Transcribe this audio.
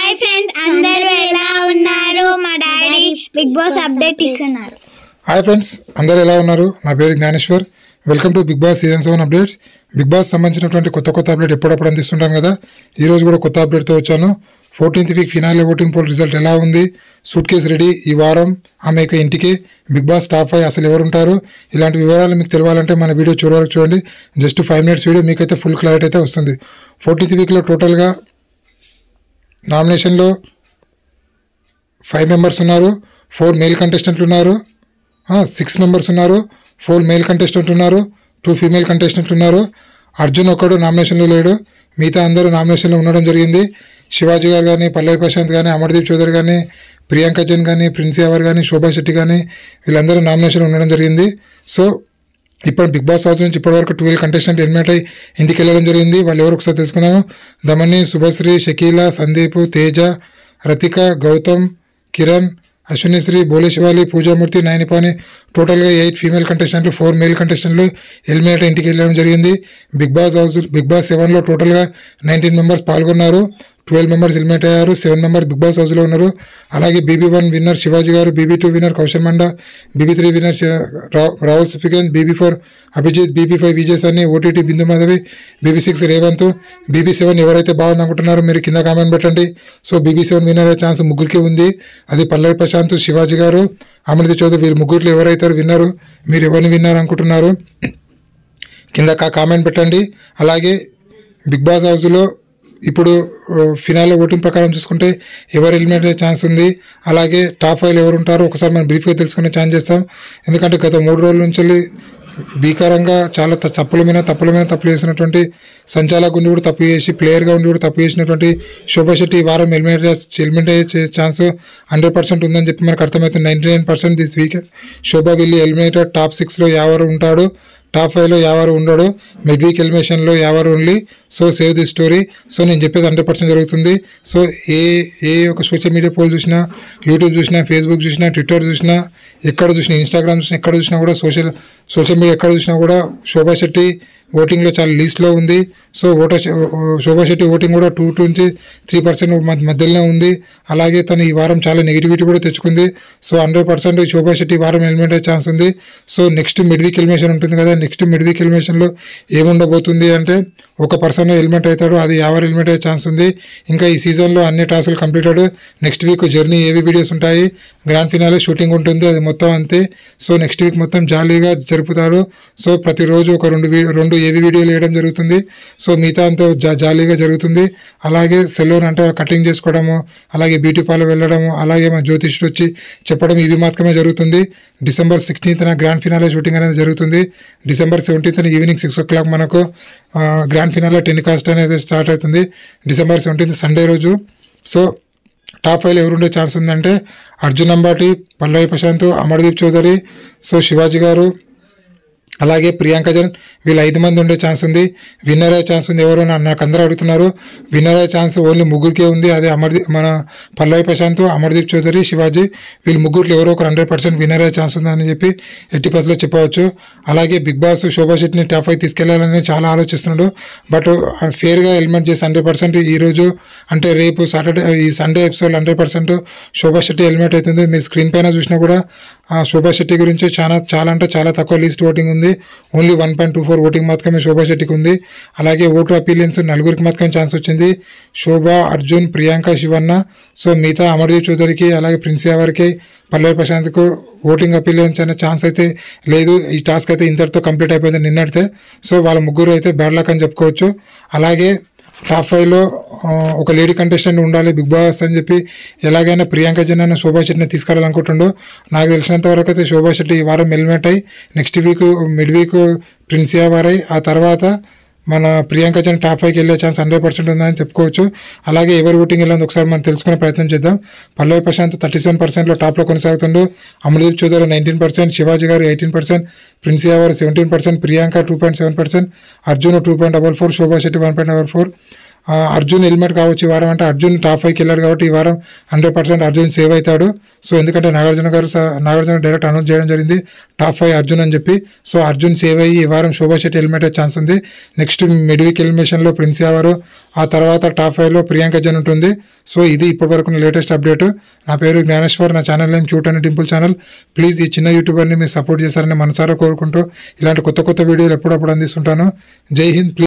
hi friends అందరూ ఎలా ఉన్నారు మా డాడీ బిగ్ బాస్ అప్డేట్ ఇస్తున్నారు హాయ్ ఫ్రెండ్స్ అందరు ఎలా ఉన్నారు నా పేరు Gnaneshwar welcome to big boss season seven updates big boss సంబంధించినటువంటి కొత్త కొత్త అప్డేట్ ఎప్పుడప్పుడు అందిస్తుంటాను కదా ఈ రోజు కూడా కొత్త అప్డేట్తో వచ్చాను fourteenth week finale voting poll result ఎలా ఉంది సూట్ కేసు రెడీ ఈ వారం ఆమె ఇక ఇంటికి బిగ్ బాస్ టాప్ ఫైవ్ అసలు ఎవరు ఉంటారు ఇలాంటి వివరాలు మీకు తెలియాలంటే మన వీడియో చివరి వరకు చూడండి జస్ట్ ఫైవ్ మినిట్స్ వీడియో మీకైతే ఫుల్ క్లారిటీ అయితే వస్తుంది ఫోర్టీన్త్ వీక్లో టోటల్గా నామినేషన్లో ఫైవ్ మెంబర్స్ ఉన్నారు ఫోర్ మేల్ కంటెస్టెంట్లు ఉన్నారు సిక్స్ మెంబర్స్ ఉన్నారు ఫోర్ మేల్ కంటెస్టెంట్ ఉన్నారు టూ ఫీమేల్ కంటెస్టెంట్ ఉన్నారు అర్జున్ ఒక్కడు నామినేషన్లో లేడు మిగతా అందరూ నామినేషన్లో ఉండడం జరిగింది శివాజీ గారు కానీ పల్లవి ప్రశాంత్ కానీ అమర్దీప్ చౌదరి కానీ ప్రియాంక జైన్ కానీ ప్రిన్స్ ఎవర్ కానీ శోభా శెట్టి కానీ వీళ్ళందరూ నామినేషన్ ఉండడం జరిగింది సో ఇప్పుడు బిగ్ బాస్ హౌస్ నుంచి ఇప్పటివరకు ట్వెల్వ్ కంటెస్టెంట్ ఎలిమినేట్ అయ్యి ఇంటికి వెళ్ళడం జరిగింది వాళ్ళు ఎవరు ఒకసారి తెలుసుకుందాము దమని శుభశ్రీ షకీల సందీప్ తేజ రతిక గౌతమ్ కిరణ్ అశ్వినిశ్రీ భోలేశివాలి పూజామూర్తి నయనిపాని టోటల్గా eight female కంటెస్టెంట్లు four male కంటెస్టెంట్లు eliminate ఇంటికి వెళ్ళడం జరిగింది big boss house big boss సెవెన్లో టోటల్గా నైన్టీన్ మెంబర్స్ పాల్గొన్నారు ట్వెల్వ్ మెంబర్స్ ఎలిమినేట్ అయ్యారు సెవెన్ మెంబర్ బిగ్ బాస్ హౌస్లో ఉన్నారు అలాగే బీబీ వన్ విన్నర్ శివాజీ గారు BB two winner Kaushal Manda BB three winner Rahul సుఫికెన్ BB four Abhijeet BB five Vijay Sunny OTT Bindu Madhavi BB six Revanth BB seven ఎవరైతే బాగుంది అనుకుంటున్నారో మీరు కింద కామెంట్ పెట్టండి సో బీబీ సెవెన్ విన్నర్ అయ్యే ఛాన్స్ ముగ్గురికి ఉంది అది పల్లవి ప్రశాంత్ శివాజీ గారు అమృత చౌదరి వీళ్ళు ముగ్గురిలో ఎవరైతే విన్నారు మీరు ఎవరిని విన్నారు అనుకుంటున్నారు కింద కా- కామెంట్ పెట్టండి అలాగే బిగ్ బాస్ హౌస్లో ఇప్పుడు ఫినాలే ఓటింగ్ ప్రకారం చూసుకుంటే ఎవరు ఎలిమినేట్ అయ్యే ఛాన్స్ ఉంది అలాగే టాప్ ఫైవ్ ఎవరు ఉంటారో ఒకసారి మనం బ్రీఫ్గా తెలుసుకునే ఛాన్స్ చేస్తాం ఎందుకంటే గత మూడు రోజుల నుంచి భీకరంగా చాలా త- తప్పుల మీద తప్పుల మీద తప్పులు చేసినటువంటి సంచాలకు ఉండి కూడా తప్పు చేసి ప్లేయర్గా ఉండి కూడా తప్పు చేసినటువంటి శోభా శెట్టి ఈ వారం ఎలిమినేట్ ఎలిమినేట్ అయ్యే ఛాన్స్ హండ్రెడ్ పర్సెంట్ ఉందని చెప్పి మనకు అర్థమవుతుంది ninety nine percent this weekend Shobha వెళ్ళి ఎలిమినేటెడ్ టాప్ సిక్స్లో ఎవరు ఉంటాడు టాప్ ఫైవ్లో ఎవరు ఉండడు మిడ్ వీక్ ఎలిమినేషన్లో ఎవరు only so save the story so నేను చెప్పేది హండ్రెడ్ పర్సెంట్ జరుగుతుంది సో ఏ ఏ ఒక సోషల్ మీడియా పోల్ చూసినా యూట్యూబ్ చూసినా ఫేస్బుక్ చూసినా ట్విట్టర్ చూసినా ఎక్కడ చూసినా ఇన్స్టాగ్రామ్ చూసినా ఎక్కడ చూసినా కూడా సోషల్ సోషల్ మీడియా ఎక్కడ చూసినా కూడా శోభా శెట్టి ఓటింగ్లో చాలా లీస్ట్లో ఉంది so voter Shobha Shetty voting కూడా టూ టూ నుంచి త్రీ పర్సెంట్ మధ్యలోనే ఉంది అలాగే తను ఈ వారం చాలా నెగిటివిటీ కూడా తెచ్చుకుంది so hundred percent Shobha Shetty ఈ వారం ఎలిమినేట్ అయ్యే ఛాన్స్ ఉంది so next mid week elimination ఉంటుంది కదా నెక్స్ట్ మిడ్ వీక్ ఎలిమినేషన్లో ఏముండబోతుంది అంటే ఒక పర్సన్ ఎలిమినేట్ అవుతాడు అది ఎవరు ఎలిమినేట్ అయ్యే ఛాన్స్ ఉంది ఇంకా ఈ సీజన్లో అన్ని టాస్కులు కంప్లీటెడ్ నెక్స్ట్ వీక్ జర్నీ ఏవి వీడియోస్ ఉంటాయి గ్రాండ్ ఫినాలే షూటింగ్ ఉంటుంది అది మొత్తం అంతే సో నెక్స్ట్ వీక్ మొత్తం జాలీగా జరుపుతారు సో ప్రతిరోజు ఒక రెండు వీ- రెండు ఏవి వీడియోలు వేయడం జరుగుతుంది సో మిగతా అంతా జా జాలీగా జరుగుతుంది అలాగే సెలూన్ అంటే కటింగ్ చేసుకోవడము అలాగే బ్యూటీ పార్లర్ వెళ్ళడము అలాగే మన జ్యోతిష్యుడు వచ్చి చెప్పడం ఇవి మాత్రమే జరుగుతుంది డిసెంబర్ సిక్స్టీన్త్న గ్రాండ్ ఫినాలే షూటింగ్ అనేది జరుగుతుంది డిసెంబర్ సెవెంటీన్త్న ఈవినింగ్ సిక్స్ ఓ క్లాక్ మనకు ఆ, గ్రాండ్ ఫినాలే టెలికాస్ట్ అనేది స్టార్ట్ అవుతుంది డిసెంబర్ సెవెంటీన్త్ సండే రోజు సో టాప్ ఫైవ్లో ఎవరు ఉండే ఛాన్స్ ఉందంటే అర్జున్ అంబాటి పల్లవి ప్రశాంత్ అమర్దీప్ చౌదరి సో శివాజీ గారు అలాగే ప్రియాంక జన్ వీళ్ళు ఐదు మంది ఉండే ఛాన్స్ ఉంది విన్నర్ అయ్యే ఛాన్స్ ఉంది ఎవరు నా- నాకు అందరూ అడుగుతున్నారు విన్నర్ అయ్యే ఛాన్స్ ఓన్లీ ముగ్గురికే ఉంది అదే అమర్దీప్ మన పల్లవి ప్రశాంత్ అమర్దీప్ చౌదరి శివాజీ వీళ్ళు ముగ్గురిలో ఎవరో ఒక హండ్రెడ్ పర్సెంట్ విన్నర్ అయ్యే ఛాన్స్ ఉందని చెప్పి ఎట్టి పద్ధతిలో చెప్పవచ్చు అలాగే బిగ్ బాస్ శోభా శెట్టిని టాప్ ఫైవ్ తీసుకెళ్లాలని చాలా ఆలోచిస్తున్నాడు బట్ ఫేర్గా ఎలిమెంట్ చేసి హండ్రెడ్ పర్సెంట్ ఈరోజు అంటే రేపు సాటర్డే ఈ Sunday episode hundred percent Shobha Shetty eliminate అవుతుంది మీరు స్క్రీన్ పైన చూసినా కూడా ఆ శోభా శెట్టి గురించి చాలా చాలా అంటే చాలా తక్కువ లిస్ట్ ఓటింగ్ ఉంది only one point two four voting మాత్రమే శోభా శెట్టికి ఉంది అలాగే ఓటు అపీలియన్స్ నలుగురికి మాత్రమే ఛాన్స్ వచ్చింది శోభా అర్జున్ ప్రియాంక శివన్న సో మిగతా అమర్దీప్ చౌదరికి అలాగే ప్రిన్స్ ఎవరికి పల్లవి ప్రశాంత్కు ఓటింగ్ అపీలియన్స్ అనే ఛాన్స్ అయితే లేదు ఈ టాస్క్ అయితే ఇంతటితో కంప్లీట్ అయిపోయింది నిన్నటితే సో వాళ్ళ ముగ్గురు అయితే బ్యాడ్ లక్ అని చెప్పుకోవచ్చు అలాగే టాప్ ఫైవ్లో ఆ, ఒక లేడీ కంటెస్టెంట్ ఉండాలి బిగ్ బాస్ అని చెప్పి ఎలాగైనా ప్రియాంక జన్ అన్న శోభా శెట్టిని తీసుకెళ్ళాలనుకుంటుండో నాకు తెలిసినంత వరకు అయితే శోభా శెట్టి ఈ వారం ఎలిమినేట్ అయ్యి next week mid week Prince Yawar ఆ తర్వాత మన ప్రియాంక జన్ టాప్ ఫైవ్కి వెళ్ళే ఛాన్స్ హండ్రెడ్ పర్సెంట్ ఉందని చెప్పుకోవచ్చు అలాగే ఎవరు ఓటింగ్ వెళ్ళాలని ఒకసారి మనం తెలుసుకునే ప్రయత్నం చేద్దాం పల్లవి ప్రశాంత్ థర్టీ సెవెన్ పర్సెంట్లో టాప్లో కొనసాగుతుండు Amardeep Chowdary nineteen percent Shivaji garu eighteen percent Prince Yawar seventeen percent Priyanka two point seven percent Arjun two point double four Shobha Shetty one point double four ఆ, అర్జున్ హెల్మెట్ కావచ్చు ఈ వారం అంటే అర్జున్ టాప్ ఫైవ్కి వెళ్ళాడు కాబట్టి ఈ వారం హండ్రెడ్ పర్సెంట్ అర్జున్ సేవ్ అవుతాడు సో ఎందుకంటే నాగార్జున గారు స- నాగార్జున డైరెక్ట్ అనౌన్స్ చేయడం జరిగింది టాప్ ఫైవ్ అర్జున్ అని చెప్పి సో అర్జున్ సేవ్ అయ్యి ఈ వారం శోభా శెట్టి హెల్మెట్ ఛాన్స్ ఉంది నెక్స్ట్ మిడ్వీక్ ఎలిమినేషన్లో ప్రిన్స్ యావరు ఆ తర్వాత టాప్ ఫైవ్లో ప్రియాంక జన్ ఉంటుంది సో ఇది ఇప్పటి వరకు లేటెస్ట్ అప్డేట్ నా పేరు జ్ఞానేశ్వర్ నా ఛానల్ నేమ్ క్యూట్ అని డింపుల్ ఛానల్ ప్లీజ్ ఈ చిన్న యూట్యూబర్ని మీరు సపోర్ట్ చేశారని మనసారా కోరుకుంటూ ఇలాంటి కొత్త కొత్త వీడియోలు ఎప్పుడప్పుడు అందిస్తుంటాను జై హింద్ ప్లీజ్